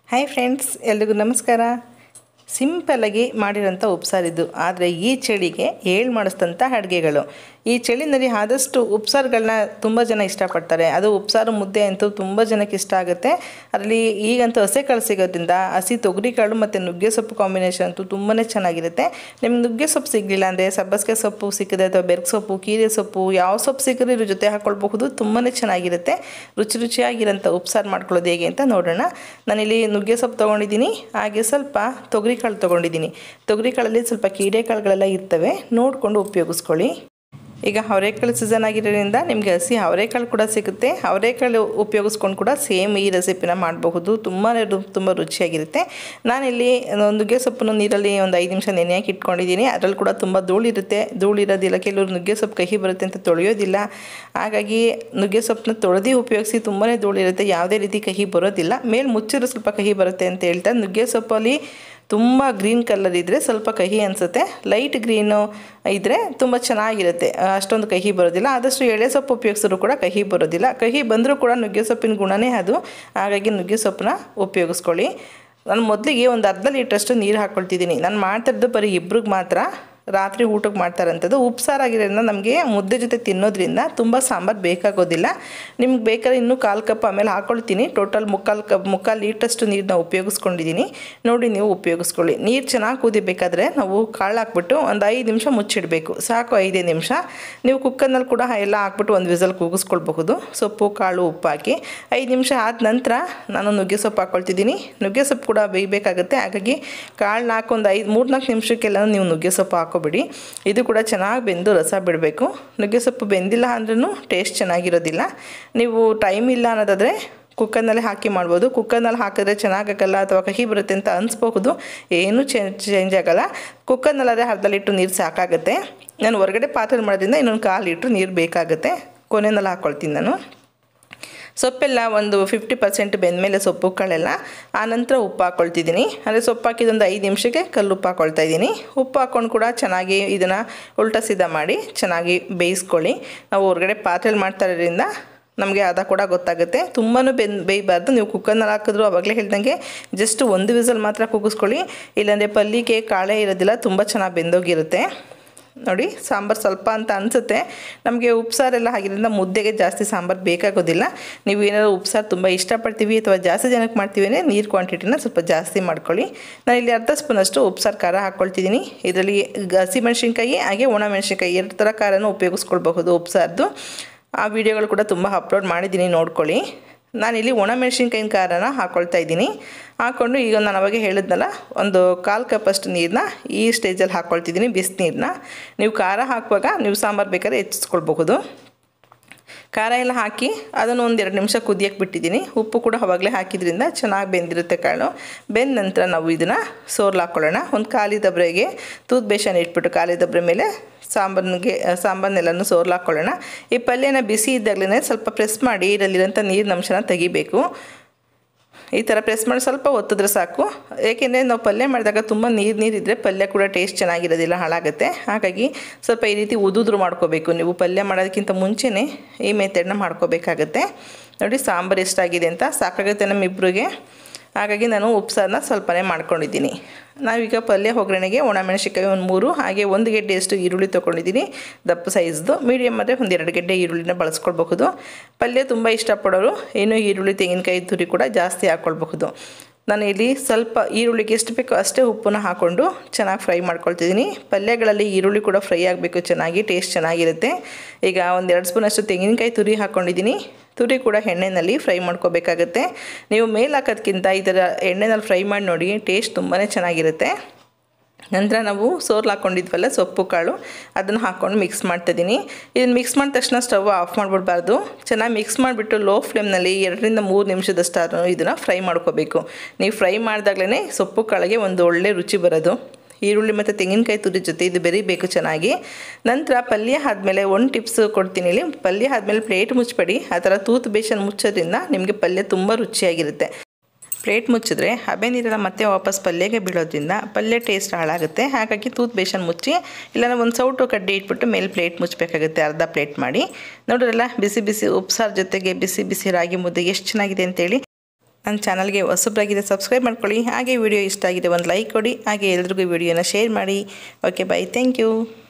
hi friends ಎಲ್ರಿಗೂ ನಮಸ್ಕಾರ ಸಿಂಪಲ್ಲಾಗಿ ಮಾಡಿರೋಂಥ ಉಪ್ಸಾರಿದ್ದು ಆದರೆ ಈ ಚಳಿಗೆ ಏಳು ಮಾಡಿಸ್ತಂಥ ಅಡುಗೆಗಳು ಈ ಚಳಿನಲ್ಲಿ ಆದಷ್ಟು ಉಪ್ಸಾರುಗಳನ್ನ ತುಂಬ ಜನ ಇಷ್ಟಪಡ್ತಾರೆ ಅದು ಉಪ್ಸಾರು ಮುದ್ದೆ ಅಂತೂ ತುಂಬ ಜನಕ್ಕೆ ಇಷ್ಟ ಆಗುತ್ತೆ ಅದರಲ್ಲಿ ಈಗಂತೂ ಹಸೆ ಕಾಳು ಸಿಗೋದ್ರಿಂದ ಹಸಿ ತೊಗರಿ ಕಾಳು ಮತ್ತು ನುಗ್ಗೆ ಸೊಪ್ಪು ಕಾಂಬಿನೇಷನ್ ಅಂತೂ ತುಂಬಾ ಚೆನ್ನಾಗಿರುತ್ತೆ ನಿಮ್ಗೆ ನುಗ್ಗೆ ಸೊಪ್ಪು ಸಿಗಲಿಲ್ಲ ಅಂದರೆ ಸಬ್ಬಸಿಗೆ ಸೊಪ್ಪು ಸಿಕ್ಕಿದೆ ಅಥವಾ ಬೆರ್ಗ್ ಸೊಪ್ಪು ಕೀರೆ ಸೊಪ್ಪು ಯಾವ ಸೊಪ್ಪು ಸಿಕ್ಕಿದ್ರೆ ಇದ್ರ ಜೊತೆ ಹಾಕ್ಕೊಳ್ಬಹುದು ತುಂಬಾ ಚೆನ್ನಾಗಿರುತ್ತೆ ರುಚಿ ರುಚಿಯಾಗಿರೋಂಥ ಉಪ್ಸಾರು ಮಾಡ್ಕೊಳ್ಳೋದು ಹೇಗೆ ಅಂತ ನೋಡೋಣ ನಾನಿಲ್ಲಿ ನುಗ್ಗೆ ಸೊಪ್ಪು ತೊಗೊಂಡಿದ್ದೀನಿ ಹಾಗೆ ಸ್ವಲ್ಪ ತೊಗರಿ ಕಾಳು ತೊಗೊಂಡಿದ್ದೀನಿ ತೊಗರಿ ಕಾಳಲ್ಲಿ ಸ್ವಲ್ಪ ಕೀಡೆ ಕಾಳುಗಳೆಲ್ಲ ಇರ್ತವೆ ನೋಡಿಕೊಂಡು ಉಪಯೋಗಿಸ್ಕೊಳ್ಳಿ ಈಗ ಅವರೆಕಾಳು ಸೀಸನ್ ಆಗಿರೋದ್ರಿಂದ ನಿಮಗೆ ಹಸಿ ಅವರೆಕಾಳು ಕೂಡ ಸಿಗುತ್ತೆ ಅವರೆಕಾಳು ಉಪಯೋಗಿಸ್ಕೊಂಡು ಕೂಡ ಸೇಮ್ ಈ ರೆಸಿಪಿನ ಮಾಡಬಹುದು ತುಂಬಾ ತುಂಬ ರುಚಿಯಾಗಿರುತ್ತೆ ನಾನಿಲ್ಲಿ ನುಗ್ಗೆ ಸೊಪ್ಪನ್ನು ನೀರಲ್ಲಿ ಒಂದು ಐದು ನಿಮಿಷ ನೆನೆ ಹಾಕಿ ಇಟ್ಕೊಂಡಿದ್ದೀನಿ ಅದರಲ್ಲಿ ಕೂಡ ತುಂಬ ಧೂಳಿರುತ್ತೆ ಧೂಳಿರೋದಿಲ್ಲ ಕೆಲವರು ನುಗ್ಗೆ ಸೊಪ್ಪು ಕಹಿ ಬರುತ್ತೆ ಅಂತ ತೊಳೆಯೋದಿಲ್ಲ ಹಾಗಾಗಿ ನುಗ್ಗೆ ಸೊಪ್ಪನ್ನ ತೊಳೆದು ಉಪಯೋಗಿಸಿ ತುಂಬಾ ಧೂಳಿರುತ್ತೆ ಯಾವುದೇ ರೀತಿ ಕಹಿ ಬರೋದಿಲ್ಲ ಮೇಲೆ ಮುಚ್ಚಿರೋ ಸ್ವಲ್ಪ ಕಹಿ ಬರುತ್ತೆ ಅಂತ ಹೇಳ್ತಾರೆ ನುಗ್ಗೆ ಸೊಪ್ಪಲ್ಲಿ ತುಂಬ ಗ್ರೀನ್ ಕಲರ್ ಇದ್ದರೆ ಸ್ವಲ್ಪ ಕಹಿ ಅನಿಸುತ್ತೆ ಲೈಟ್ ಗ್ರೀನು ಇದ್ದರೆ ತುಂಬ ಚೆನ್ನಾಗಿರುತ್ತೆ ಅಷ್ಟೊಂದು ಕಹಿ ಬರೋದಿಲ್ಲ ಆದಷ್ಟು ಎಳೆ ಸೊಪ್ಪು ಉಪಯೋಗಿಸಿದ್ರು ಕೂಡ ಕಹಿ ಬರೋದಿಲ್ಲ ಕಹಿ ಬಂದರೂ ಕೂಡ ನುಗ್ಗೆ ಸೊಪ್ಪಿನ ಗುಣನೇ ಅದು ಹಾಗಾಗಿ ನುಗ್ಗೆ ಸೊಪ್ಪನ್ನ ಉಪಯೋಗಿಸ್ಕೊಳ್ಳಿ ನಾನು ಮೊದಲಿಗೆ ಒಂದು ಅರ್ಧ ಲೀಟ್ರಷ್ಟು ನೀರು ಹಾಕ್ಕೊಳ್ತಿದ್ದೀನಿ ನಾನು ಮಾಡ್ತಿರೋದು ಬರೀ ಇಬ್ರಿಗೆ ಮಾತ್ರ ರಾತ್ರಿ ಊಟಕ್ಕೆ ಮಾಡ್ತಾರಂಥದ್ದು ಉಪ್ಸಾರಾಗಿರೋದ್ರಿಂದ ನಮಗೆ ಮುದ್ದೆ ಜೊತೆ ತಿನ್ನೋದ್ರಿಂದ ತುಂಬ ಸಾಂಬಾರು ಬೇಕಾಗೋದಿಲ್ಲ ನಿಮ್ಗೆ ಬೇಕಾದ್ರೆ ಇನ್ನೂ ಕಾಲು ಕಪ್ ಆಮೇಲೆ ಹಾಕ್ಕೊಳ್ತೀನಿ ಟೋಟಲ್ ಮುಕ್ಕಾಲು ಕಪ್ ಮುಕ್ಕಾಲು ಲೀಟ್ರಷ್ಟು ನೀರನ್ನ ಉಪಯೋಗಿಸ್ಕೊಂಡಿದ್ದೀನಿ ನೋಡಿ ನೀವು ಉಪಯೋಗಿಸ್ಕೊಳ್ಳಿ ನೀರು ಚೆನ್ನಾಗಿ ಕುದಿಬೇಕಾದ್ರೆ ನಾವು ಕಾಳು ಹಾಕ್ಬಿಟ್ಟು ಒಂದು ಐದು ನಿಮಿಷ ಮುಚ್ಚಿಡಬೇಕು ಸಾಕು ಐದೇ ನಿಮಿಷ ನೀವು ಕುಕ್ಕರ್ನಲ್ಲಿ ಕೂಡ ಎಲ್ಲ ಹಾಕ್ಬಿಟ್ಟು ಒಂದು ವಿಸಲ್ ಕೂಗಿಸ್ಕೊಳ್ಬಹುದು ಸೊಪ್ಪು ಕಾಳು ಉಪ್ಪು ಹಾಕಿ ಐದು ನಿಮಿಷ ಆದ ನಂತರ ನಾನು ನುಗ್ಗೆ ಸೊಪ್ಪು ಹಾಕ್ಕೊಳ್ತಿದ್ದೀನಿ ನುಗ್ಗೆ ಸೊಪ್ಪು ಕೂಡ ಬೇಯಬೇಕಾಗುತ್ತೆ ಹಾಗಾಗಿ ಕಾಳನ್ನ ಹಾಕೊಂದು ಐದು ಮೂರು ನಾಲ್ಕು ನಿಮಿಷಕ್ಕೆಲ್ಲ ನೀವು ನುಗ್ಗೆ ಸೊಪ್ಪು ಹಾಕೋ ಹಾಕೋಬಿಡಿ ಇದು ಕೂಡ ಚೆನ್ನಾಗಿ ಬೆಂದು ರಸ ಬಿಡಬೇಕು ನುಗ್ಗೆ ಸೊಪ್ಪು ಬೆಂದಿಲ್ಲ ಅಂದ್ರೂ ಟೇಸ್ಟ್ ಚೆನ್ನಾಗಿರೋದಿಲ್ಲ ನೀವು ಟೈಮ್ ಇಲ್ಲ ಅನ್ನೋದಾದರೆ ಕುಕ್ಕರ್ನಲ್ಲಿ ಹಾಕಿ ಮಾಡ್ಬೋದು ಕುಕ್ಕರ್ನಲ್ಲಿ ಹಾಕಿದ್ರೆ ಚೆನ್ನಾಗಾಗಲ್ಲ ಅಥವಾ ಕಹಿ ಬರುತ್ತೆ ಅಂತ ಅನಿಸ್ಬಹುದು ಏನೂ ಚೇಂಜ್ ಚೇಂಜ್ ಆಗೋಲ್ಲ ಕುಕ್ಕರ್ನಲ್ಲಾದರೆ ಅರ್ಧ ಲೀಟ್ರ್ ನೀರು ಸಾಕಾಗುತ್ತೆ ನಾನು ಹೊರಗಡೆ ಪಾತ್ರೆ ಮಾಡೋದ್ರಿಂದ ಇನ್ನೊಂದು ಕಾಲು ಲೀಟ್ರ್ ನೀರು ಬೇಕಾಗುತ್ತೆ ಕೊನೆಯಲ್ಲಿ ಹಾಕ್ಕೊಳ್ತೀನಿ ನಾನು ಸೊಪ್ಪೆಲ್ಲ ಒಂದು ಫಿಫ್ಟಿ ಪರ್ಸೆಂಟ್ ಬೆಂದಮೇಲೆ ಸೊಪ್ಪು ಕಾಳೆಲ್ಲ ಆನಂತರ ಉಪ್ಪು ಹಾಕ್ಕೊಳ್ತಿದ್ದೀನಿ ಅಂದರೆ ಸೊಪ್ಪು ಹಾಕಿದೊಂದು ಐದು ನಿಮಿಷಕ್ಕೆ ಕಲ್ಲು ಉಪ್ಪು ಹಾಕ್ಕೊಳ್ತಾ ಇದ್ದೀನಿ ಉಪ್ಪು ಹಾಕ್ಕೊಂಡು ಕೂಡ ಚೆನ್ನಾಗಿ ಇದನ್ನು ಉಲ್ಟ ಸಿದ್ಧ ಮಾಡಿ ಚೆನ್ನಾಗಿ ಬೇಯಿಸ್ಕೊಳ್ಳಿ ನಾವು ಹೊರಗಡೆ ಪಾತ್ರೆಯಲ್ಲಿ ಮಾಡ್ತಾ ಇರೋದ್ರಿಂದ ನಮಗೆ ಅದ ಕೂಡ ಗೊತ್ತಾಗುತ್ತೆ ತುಂಬಾ ಬೆನ್ ಬೇಯಬಾರ್ದು ನೀವು ಕುಕ್ಕರ್ನಲ್ಲಿ ಹಾಕಿದ್ರು ಅವಾಗಲೇ ಹೇಳ್ದಂಗೆ ಜಸ್ಟ್ ಒಂದು ವಿಸಲ್ ಮಾತ್ರ ಕೂಗಿಸ್ಕೊಳ್ಳಿ ಇಲ್ಲಾಂದರೆ ಪಲ್ಲಿಗೆ ಕಾಳೆ ಇರೋದಿಲ್ಲ ತುಂಬ ಚೆನ್ನಾಗಿ ಬೆಂದೋಗಿರುತ್ತೆ ನೋಡಿ ಸಾಂಬಾರು ಸ್ವಲ್ಪ ಅಂತ ಅನಿಸುತ್ತೆ ನಮಗೆ ಉಪ್ಸಾರೆಲ್ಲ ಆಗಿರೋದ್ರಿಂದ ಮುದ್ದೆಗೆ ಜಾಸ್ತಿ ಸಾಂಬಾರು ಬೇಕಾಗೋದಿಲ್ಲ ನೀವು ಏನಾದರೂ ಉಪ್ಸಾರು ತುಂಬ ಇಷ್ಟಪಡ್ತೀವಿ ಅಥವಾ ಜಾಸ್ತಿ ಜನಕ್ಕೆ ಮಾಡ್ತೀವಿ ಅಂದರೆ ನೀರು ಕ್ವಾಂಟಿಟಿನ ಸ್ವಲ್ಪ ಜಾಸ್ತಿ ಮಾಡ್ಕೊಳ್ಳಿ ನಾನು ಇಲ್ಲಿ ಅರ್ಧ ಸ್ಪೂನಷ್ಟು ಉಪ್ಸಾರು ಖಾರ ಹಾಕ್ಕೊಳ್ತಿದ್ದೀನಿ ಇದರಲ್ಲಿ ಹಸಿಮೆಣ್ಸಿನ್ಕಾಯಿ ಹಾಗೆ ಒಣ ಮೆಣಸಿನ್ಕಾಯಿ ಎರಡು ಥರ ಖಾರನೂ ಉಪಯೋಗಿಸ್ಕೊಳ್ಬಹುದು ಉಪ್ಸಾರ್ದು ಆ ವಿಡಿಯೋಗಳು ಕೂಡ ತುಂಬ ಅಪ್ಲೋಡ್ ಮಾಡಿದ್ದೀನಿ ನೋಡ್ಕೊಳ್ಳಿ ನಾನಿಲ್ಲಿ ಒಣಮೆಣ್ಸಿನ್ಕಾಯಿನ ಖಾರನ ಹಾಕ್ಕೊಳ್ತಾ ಇದ್ದೀನಿ ಹಾಕ್ಕೊಂಡು ಈಗ ನಾನು ಅವಾಗ ಹೇಳಿದ್ನಲ್ಲ ಒಂದು ಕಾಲು ಕಪ್ಪಷ್ಟು ನೀರನ್ನ ಈ ಸ್ಟೇಜಲ್ಲಿ ಹಾಕ್ಕೊಳ್ತಿದ್ದೀನಿ ಬಿಸಿನೀರನ್ನ ನೀವು ಖಾರ ಹಾಕುವಾಗ ನೀವು ಸಾಂಬಾರು ಬೇಕಾದ್ರೆ ಹೆಚ್ಚಿಸ್ಕೊಳ್ಬಹುದು ಖಾರ ಎಲ್ಲ ಹಾಕಿ ಅದನ್ನು ಒಂದು ಎರಡು ನಿಮಿಷ ಕುದಿಯಕ್ಕೆ ಬಿಟ್ಟಿದ್ದೀನಿ ಉಪ್ಪು ಕೂಡ ಅವಾಗಲೇ ಹಾಕಿದ್ರಿಂದ ಚೆನ್ನಾಗಿ ಬೆಂದಿರುತ್ತೆ ಕಾಳು ಬೆಂದ ನಂತರ ನಾವು ಇದನ್ನು ಸೋರ್ಲು ಹಾಕ್ಕೊಳ್ಳೋಣ ಒಂದು ಖಾಲಿ ದಬ್ರೆಗೆ ತೂತ್ ಬೇಸನ್ ಇಟ್ಬಿಟ್ಟು ಖಾಲಿ ದಬ್ರೆ ಮೇಲೆ ಸಾಂಬಾರಿಗೆ ಸಾಂಬಾರನ್ನೆಲ್ಲನೂ ಸೋರ್ಲು ಹಾಕ್ಕೊಳ್ಳೋಣ ಈ ಪಲ್ಯನ ಬಿಸಿ ಇದ್ದಾಗಲೇ ಸ್ವಲ್ಪ ಪ್ರೆಸ್ ಮಾಡಿ ಇದರಲ್ಲಿರೋಂಥ ನೀರಿನ ಅಂಶನ ತೆಗಿಬೇಕು ಈ ಥರ ಪ್ರೆಸ್ ಮಾಡಿ ಸ್ವಲ್ಪ ಒತ್ತಿದ್ರೆ ಸಾಕು ಏಕೆಂದರೆ ನಾವು ಪಲ್ಯ ಮಾಡಿದಾಗ ತುಂಬ ನೀರು ನೀರಿದ್ದರೆ ಪಲ್ಯ ಕೂಡ ಟೇಸ್ಟ್ ಚೆನ್ನಾಗಿರೋದಿಲ್ಲ ಹಾಳಾಗುತ್ತೆ ಹಾಗಾಗಿ ಸ್ವಲ್ಪ ಈ ರೀತಿ ಉದುದ್ರು ಮಾಡ್ಕೋಬೇಕು ನೀವು ಪಲ್ಯ ಮಾಡೋದಕ್ಕಿಂತ ಮುಂಚೆನೇ ಈ ಮೆಥಡ್ನ ಮಾಡ್ಕೋಬೇಕಾಗತ್ತೆ ನೋಡಿ ಸಾಂಬಾರು ಎಷ್ಟಾಗಿದೆ ಅಂತ ಸಾಕಾಗುತ್ತೆ ನಮ್ಮಿಬ್ಬರಿಗೆ ಹಾಗಾಗಿ ನಾನು ಉಪ್ಸಾರನ್ನ ಸ್ವಲ್ಪನೇ ಮಾಡ್ಕೊಂಡಿದ್ದೀನಿ ನಾವೀಗ ಪಲ್ಯ ಒಗ್ಗರಣೆಗೆ ಒಣಮೆಣಸಿನ್ಕಾಯಿ ಒಂದು ಮೂರು ಹಾಗೆ ಒಂದು ಗೆಡ್ಡೆಯಷ್ಟು ಈರುಳ್ಳಿ ತೊಗೊಂಡಿದ್ದೀನಿ ದಪ್ಪ ಸೈಜ್ದು ಮೀಡಿಯಮ್ ಆದರೆ ಒಂದು ಎರಡು ಗೆಡ್ಡೆ ಈರುಳ್ಳಿನ ಬಳಸ್ಕೊಳ್ಬಹುದು ಪಲ್ಯ ತುಂಬ ಇಷ್ಟಪಡೋರು ಏನು ಈರುಳ್ಳಿ ತೆಂಗಿನಕಾಯಿ ತುರಿ ಕೂಡ ಜಾಸ್ತಿ ಹಾಕ್ಕೊಳ್ಬಹುದು ನಾನು ಇಲ್ಲಿ ಸ್ವಲ್ಪ ಈರುಳ್ಳಿಗೆ ಎಷ್ಟು ಬೇಕೋ ಅಷ್ಟೇ ಉಪ್ಪನ್ನ ಹಾಕ್ಕೊಂಡು ಚೆನ್ನಾಗಿ ಫ್ರೈ ಮಾಡ್ಕೊಳ್ತಿದ್ದೀನಿ ಪಲ್ಯಗಳಲ್ಲಿ ಈರುಳ್ಳಿ ಕೂಡ ಫ್ರೈ ಆಗಬೇಕು ಚೆನ್ನಾಗಿ ಟೇಸ್ಟ್ ಚೆನ್ನಾಗಿರುತ್ತೆ ಈಗ ಒಂದು ಎರಡು ಸ್ಪೂನಷ್ಟು ತೆಂಗಿನಕಾಯಿ ತುರಿ ಹಾಕ್ಕೊಂಡಿದ್ದೀನಿ ತುರಿ ಕೂಡ ಎಣ್ಣೆಯಲ್ಲಿ ಫ್ರೈ ಮಾಡ್ಕೋಬೇಕಾಗತ್ತೆ ನೀವು ಮೇಲೆ ಹಾಕೋದ್ಕಿಂತ ಈ ಥರ ಎಣ್ಣೆನಲ್ಲಿ ಫ್ರೈ ಮಾಡಿ ನೋಡಿ ಟೇಸ್ಟ್ ತುಂಬಾ ಚೆನ್ನಾಗಿರುತ್ತೆ ನಂತರ ನಾವು ಸೋರ್ಲು ಹಾಕ್ಕೊಂಡಿದ್ವಲ್ಲ ಸೊಪ್ಪು ಕಾಳು ಅದನ್ನು ಹಾಕ್ಕೊಂಡು ಮಿಕ್ಸ್ ಮಾಡ್ತಾಯಿದ್ದೀನಿ ಇದನ್ನು ಮಿಕ್ಸ್ ಮಾಡಿದ ತಕ್ಷಣ ಸ್ಟವ್ ಆಫ್ ಮಾಡಿಬಿಡ್ಬಾರ್ದು ಚೆನ್ನಾಗಿ ಮಿಕ್ಸ್ ಮಾಡಿಬಿಟ್ಟು ಲೋ ಫ್ಲೇಮ್ನಲ್ಲಿ ಎರಡರಿಂದ ಮೂರು ನಿಮಿಷದಷ್ಟು ಇದನ್ನು ಫ್ರೈ ಮಾಡ್ಕೋಬೇಕು ನೀವು ಫ್ರೈ ಮಾಡಿದಾಗಲೇ ಸೊಪ್ಪು ಕಾಳಿಗೆ ಒಂದು ಒಳ್ಳೆ ರುಚಿ ಬರೋದು ಈರುಳ್ಳಿ ಮತ್ತು ತೆಂಗಿನಕಾಯಿ ತುರಿ ಜೊತೆ ಇದು ಬೆರಿಬೇಕು ಚೆನ್ನಾಗಿ ನಂತರ ಪಲ್ಯ ಆದಮೇಲೆ ಒಂದು ಟಿಪ್ಸ್ ಕೊಡ್ತೀನಿ ಇಲ್ಲಿ ಪಲ್ಯ ಆದಮೇಲೆ ಪ್ಲೇಟ್ ಮುಚ್ಚಬೇಡಿ ಆ ಥರ ತೂತು ಬೇಸನ್ ಮುಚ್ಚೋದ್ರಿಂದ ನಿಮಗೆ ಪಲ್ಯ ತುಂಬ ರುಚಿಯಾಗಿರುತ್ತೆ ಪ್ಲೇಟ್ ಮುಚ್ಚಿದ್ರೆ ಹಬೆ ನೀರೆಲ್ಲ ಮತ್ತೆ ವಾಪಸ್ ಪಲ್ಯಗೆ ಬೀಳೋದ್ರಿಂದ ಪಲ್ಯ ಟೇಸ್ಟ್ ಹಾಳಾಗುತ್ತೆ ಹಾಗಾಗಿ ತೂತ್ ಬೇಸನ್ ಮುಚ್ಚಿ ಇಲ್ಲಾಂದ್ರೆ ಒಂದು ಸೌಟು ಕಡ್ಡಿ ಇಟ್ಬಿಟ್ಟು ಮೇಲೆ ಪ್ಲೇಟ್ ಮುಚ್ಚಬೇಕಾಗುತ್ತೆ ಅರ್ಧ ಪ್ಲೇಟ್ ಮಾಡಿ ನೋಡಿದ್ರಲ್ಲ ಬಿಸಿ ಬಿಸಿ ಉಪ್ಸಾರು ಜೊತೆಗೆ ಬಿಸಿ ಬಿಸಿ ರಾಗಿ ಮುದ್ದೆ ಎಷ್ಟು ಚೆನ್ನಾಗಿದೆ ಅಂತೇಳಿ ನನ್ನ ಚಾನಲ್ಗೆ ಹೊಸಬ್ರಾಗಿದೆ ಸಬ್ಸ್ಕ್ರೈಬ್ ಮಾಡ್ಕೊಳ್ಳಿ ಹಾಗೆ ವಿಡಿಯೋ ಇಷ್ಟ ಆಗಿದೆ ಒಂದು ಲೈಕ್ ಕೊಡಿ ಹಾಗೆ ಎಲ್ರಿಗೂ ವಿಡಿಯೋನ ಶೇರ್ ಮಾಡಿ ಓಕೆ ಬೈ ಥ್ಯಾಂಕ್ ಯು